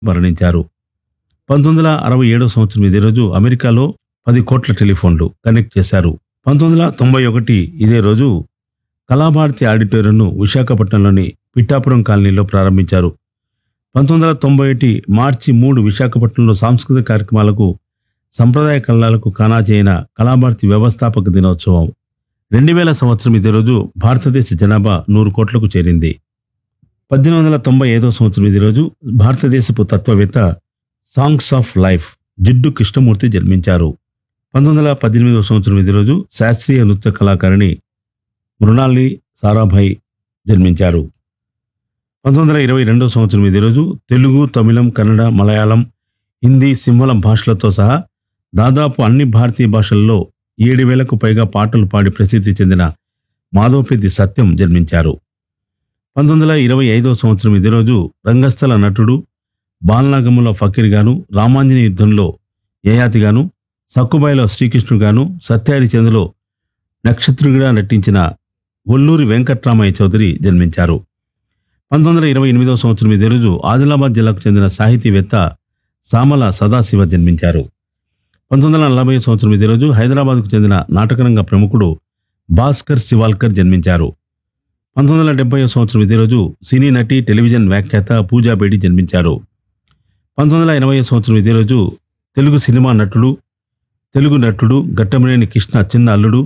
మరణించారు పంతొమ్మిది వందల అరవై ఏడవ సంవత్సరం ఇదే రోజు అమెరికాలో పది కోట్ల టెలిఫోన్లు కనెక్ట్ చేశారు పంతొమ్మిది వందల తొంభై ఒకటి ఇదే రోజు కళాభారతి ఆడిటోరియంను విశాఖపట్నంలోని పిఠాపురం కాలనీలో ప్రారంభించారు పంతొమ్మిది వందల తొంభై ఒకటి మార్చి మూడు విశాఖపట్నంలో సాంస్కృతిక కార్యక్రమాలకు సంప్రదాయ కళలకు కానా చేయన కళాభారతి వ్యవస్థాపక దినోత్సవం రెండు వేల సంవత్సరం ఇదే రోజు భారతదేశ జనాభా నూరు కోట్లకు చేరింది పద్దెనిమిది వందల తొంభై ఐదో సంవత్సరం ఇదే రోజు భారతదేశపు తత్వవేత్త సాంగ్స్ ఆఫ్ లైఫ్ జిడ్డు కృష్ణమూర్తి జన్మించారు పంతొమ్మిది వందల పద్దెనిమిదవ సంవత్సరం ఇదే రోజు శాస్త్రీయ నృత్య కళాకారిణి మృణాలి సారాభాయ్ జన్మించారు పంతొమ్మిది వందల ఇరవై రెండవ సంవత్సరం ఇదే రోజు తెలుగు తమిళం కన్నడ మలయాళం హిందీ సింహళం భాషలతో సహా దాదాపు అన్ని భారతీయ భాషల్లో ఏడు వేలకు పైగా పాటలు పాడి ప్రసిద్ధి చెందిన మాధవపెద్ది సత్యం జన్మించారు పంతొమ్మిది వందల ఇరవై ఐదవ సంవత్సరం ఇదే రోజు రంగస్థల నటుడు బాలనాగముల ఫకీర్ గాను రామాంజనేయ యుద్ధంలో యయాతిగాను సక్కుబాయిలో శ్రీకృష్ణుగాను సత్యహరిచంద్రలో నక్షత్రుడిగా నటించిన ఒల్లూరి వెంకట్రామయ్య చౌదరి జన్మించారు పంతొమ్మిది వందల ఇరవై ఎనిమిదవ సంవత్సరం ఇదే రోజు ఆదిలాబాద్ జిల్లాకు చెందిన సాహితీవేత్త సామల సదాశివ జన్మించారు పంతొమ్మిది వందల నలభై సంవత్సరం ఇదే రోజు హైదరాబాద్కు చెందిన నాటకరంగ ప్రముఖుడు భాస్కర్ శివాల్కర్ జన్మించారు పంతొమ్మిది వందల డెబ్బై సంవత్సరం ఇదే రోజు సినీ నటి టెలివిజన్ వ్యాఖ్యాత పూజా బేడి జన్మించారు పంతొమ్మిది వందల ఎనభై సంవత్సరం ఇదే రోజు తెలుగు సినిమా నటుడు తెలుగు నటుడు గట్టమనేని కృష్ణ చిన్న అల్లుడు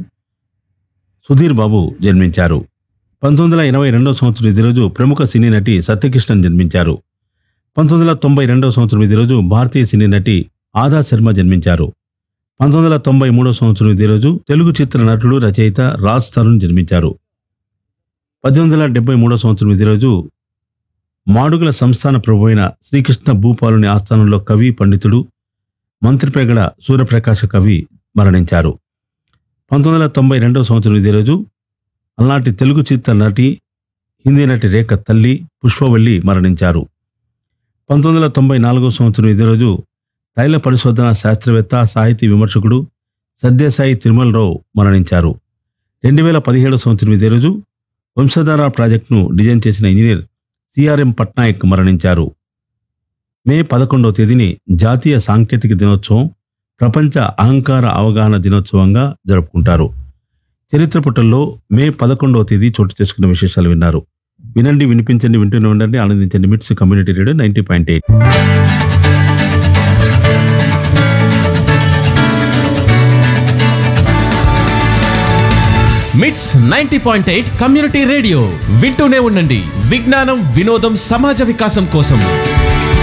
సుధీర్ బాబు జన్మించారు పంతొమ్మిది వందల ఎనభై రెండవ సంవత్సరం ఇదే రోజు ప్రముఖ సినీ నటి సత్యకృష్ణన్ జన్మించారు పంతొమ్మిది వందల తొంభై రెండవ సంవత్సరం ఇదే రోజు భారతీయ సినీ నటి ఆదా శర్మ జన్మించారు పంతొమ్మిది వందల తొంభై మూడవ సంవత్సరం ఇదే రోజు తెలుగు చిత్ర నటుడు రచయిత రాజ్ తరుణ్ జన్మించారు పద్దెనిమిది వందల డెబ్బై మూడవ సంవత్సరం ఇదే రోజు మాడుగుల సంస్థాన ప్రభు అయిన శ్రీకృష్ణ భూపాలుని ఆస్థానంలో కవి పండితుడు మంత్రిపేగడ సూర్యప్రకాశ కవి మరణించారు పంతొమ్మిది వందల తొంభై రెండవ సంవత్సరం ఇదే రోజు అలనాటి తెలుగు చిత్ర నటి హిందీ నటి రేఖ తల్లి పుష్పవల్లి మరణించారు పంతొమ్మిది వందల తొంభై నాలుగవ సంవత్సరం ఇదే రోజు తైల పరిశోధన శాస్త్రవేత్త సాహితీ విమర్శకుడు సత్యసాయి తిరుమలరావు మరణించారు రెండు వేల పదిహేడు సంవత్సరం ఇదే రోజు వంశధార ప్రాజెక్టును డిజైన్ చేసిన ఇంజనీర్ సిఆర్ఎం పట్నాయక్ మరణించారు మే పదకొండవ తేదీని జాతీయ సాంకేతిక దినోత్సవం ప్రపంచ అహంకార అవగాహన దినోత్సవంగా జరుపుకుంటారు చరిత్ర పుటల్లో మే పదకొండవ తేదీ చోటు చేసుకున్న విశేషాలు విన్నారు వినండి వినిపించండి వింటూనే ఉండండి ఆనందించండి MITS community radio ninety point eight MITS ninety point eight community radio వింటూనే ఉండండి విజ్ఞానం వినోదం సమాజ వికాసం కోసం